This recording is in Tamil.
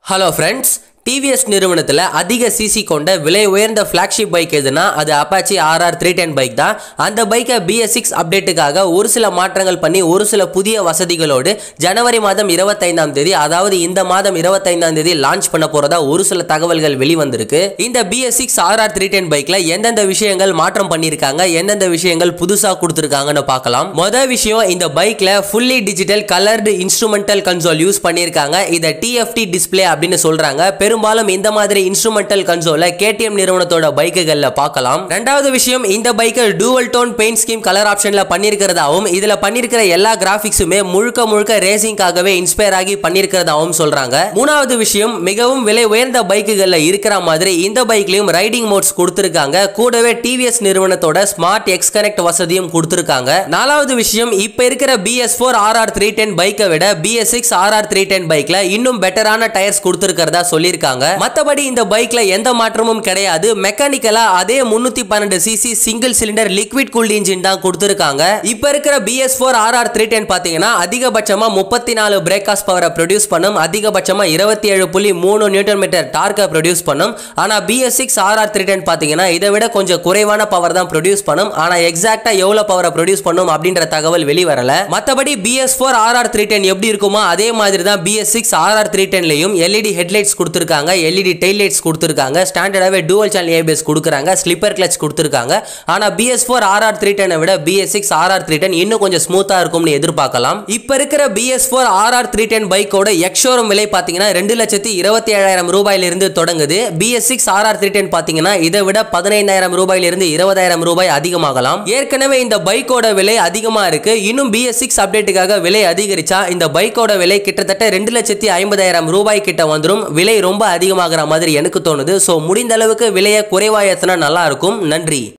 ஹலோ ஃப்ரெண்ட்ஸ் டிவிஎஸ் நிறுவனத்தில் அதிக சிசி கொண்ட விலை உயர்ந்த ஃப்ளாக்ஷிப் பைக் எதுனா அது Apache RR three ten bike தான் அந்த பைக்கை பிஎஸ் சிக்ஸ் அப்டேட்டுக்காக ஒரு சில மாற்றங்கள் பண்ணி ஒரு சில புதிய வசதிகளோடு ஜனவரி மாதம் இருபத்தைந்தாம் தேதி அதாவது இந்த மாதம் இருபத்தைந்தாம் தேதி லான்ச் பண்ண போறதா ஒரு சில தகவல்கள் வெளிவந்திருக்கு இந்த BS six RR three ten பைக்ல எந்தெந்த விஷயங்கள் மாற்றம் பண்ணியிருக்காங்க எந்தெந்த விஷயங்கள் புதுசா கொடுத்துருக்காங்கன்னு பார்க்கலாம் மொதல் விஷயம் இந்த பைக்ல fully digital coloured instrumental console use பண்ணியிருக்காங்க இதை டிஎஃப்டி டிஸ்ப்ளே அப்படின்னு சொல்றாங்க பெரும்பாலும் இந்த மாதிரி இன்ஸ்ட்ருமெண்டல் கன்சோலை கேடிஎம் நிறுவனத்தோட பைக்குகள்ல பார்க்கலாம் ரெண்டாவது விஷயம் இந்த பைக்கை dual tone paint scheme colour ஆப்ஷன்ல பண்ணியிருக்கிறதாவும் இதுல பண்ணியிருக்கிற எல்லா கிராபிக்ஸுமே முழுக்க முழுக்க ரேசிங்காகவே இன்ஸ்பயர் ஆகி பண்ணியிருக்கிறதாவும் சொல்றாங்க மூணாவது விஷயம் மிகவும் விலை உயர்ந்த பைக்குகள்ல இருக்கிற மாதிரி இந்த பைக்லயும் ரைடிங் மோட்ஸ் கொடுத்திருக்காங்க கூடவே டிவிஎஸ் நிறுவனத்தோட ஸ்மார்ட் எக்ஸ் கனெக்ட் வசதியும் கொடுத்திருக்காங்க நாலாவது விஷயம் இப்ப இருக்கிற BS four RR three ten பைக்கை விட BS six RR three ten பைக்ல இன்னும் பெட்டரான டயர்ஸ் கொடுத்திருக்கிறதா சொல்லியிருக்காங்க மத்தபடி இந்த பைக்ல எந்த மாற்றமும் கிடையாது மெக்கானிக்கலா அதே முன்னூத்தி பன்னெண்டு CC single cylinder liquid cooled engine தான் கொடுத்திருக்காங்க இப்ப இருக்கிற BS four RR three ten பாத்தீங்கன்னா அதிகபட்சமா முப்பத்தி நாலு பிரேக்காஸ் பவரை ப்ரொடியூஸ் பண்ணும் அதிகபட்சமா இருபத்தி ஏழு புள்ளி மூணு நியூட்டன் மீட்டர் டார்க்கை ப்ரொடியூஸ் பண்ணும் ஆனா BS six RR three ten பாத்தீங்கன்னா இதை விட கொஞ்சம் குறைவான பவர் தான் ப்ரொடியூஸ் பண்ணும் ஆனா எக்ஸாக்டா எவ்வளவு பவரை ப்ரொடியூஸ் பண்ணும் அப்படின்ற தகவல் வெளிவரல மத்தபடி BS four RR three ten எப்படி இருக்குமோ அதே மாதிரி தான் பிஎஸ் சிக்ஸ் ஆர்ஆர் த்ரீ டென்லையும் எல்இடி ஹெட்லைட்ஸ் கொடுத்துருக்காங்க எல்இடி டெய்ல் லைட்ஸ் கொடுத்துருக்காங்க ஸ்டாண்டர்டாகவே டூவல் சேனல் ஏபிஎஸ் கொடுக்குறாங்க ஸ்லிப்பர் கிளச் கொடுத்துருக்காங்க ஆனால் பிஎஸ் ஃபோர் ஆர்ஆர் த்ரீ டெனை விட BS six RR three ten இன்னும் கொஞ்சம் ஸ்மூத்தாக இருக்கும்னு எதிர்பார்க்கலாம் இப்போ இருக்கிற BS four RR three ten பைக்கோட எக்ஷோரம் விலை பார்த்தீங்கன்னா ரெண்டு லட்சத்தி இருபத்தி ஏழாயிரம் ரூபாயிலிருந்து தொடங்குது BS six RR three ten பார்த்தீங்கன்னா இதை விட பதினைந்தாயிரம் ரூபாயிலிருந்து இருபதாயிரம் ரூபாய் அதிகமாகலாம் ஏற்கனவே இந்த பைக்கோட விலை அதிகமாக இருக்கு இன்னும் பிஎஸ் சிக்ஸ் அப்டேட்டுக்காக விலை அதிகரிச்சா இந்த பைக்கோட விலை கிட்டத்தட்ட ரெண்டு லட்சத்தி ஐம்பதாயிரம் ரூபாய் கிட்ட வந்துடும் விலை ரொம்ப அதிகமாகிற மாதிரி எனக்கு தோணுது ஸோ முடிந்த அளவுக்கு விலையை குறைவாக ஏற்றினா நல்லா இருக்கும் நன்றி